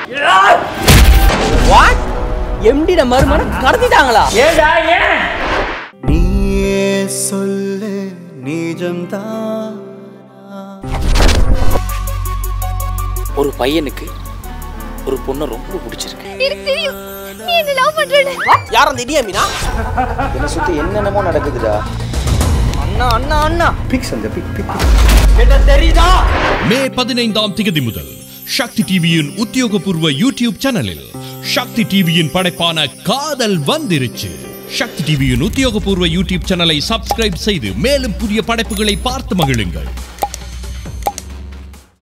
what எம்டிட மருமனை கடத்திட்டாங்களா ஏண்டா ஏன் நீயே சொல்லு நிஜம்தான் ஒரு பையனுக்கு ஒரு பொண்ணை ரொம்ப பிடிச்சிருக்கு எனக்கு தெரியும் நீ என்ன லவ் பண்றேன்னு யார் அந்த இடியா மீனா என்னை சுத்தி என்னென்னமோ நடக்குதுடா அண்ணா அண்ணா அண்ணா பிக்ஸ் அந்த பிக் பிக் என்ன தெரியுதா மே பதினைந்தாம் திகதி முதல் சக்தி டிவியின் உத்தியோகபூர்வ யூடியூப் சேனலில் சக்தி டிவியின் படைப்பான காதல் வந்திருச்சு சக்தி டிவியின் உத்தியோகபூர்வ யூடியூப் சேனலை சப்ஸ்கிரைப் செய்து மேலும் புதிய படைப்புகளை பார்த்து மகிழுங்கள்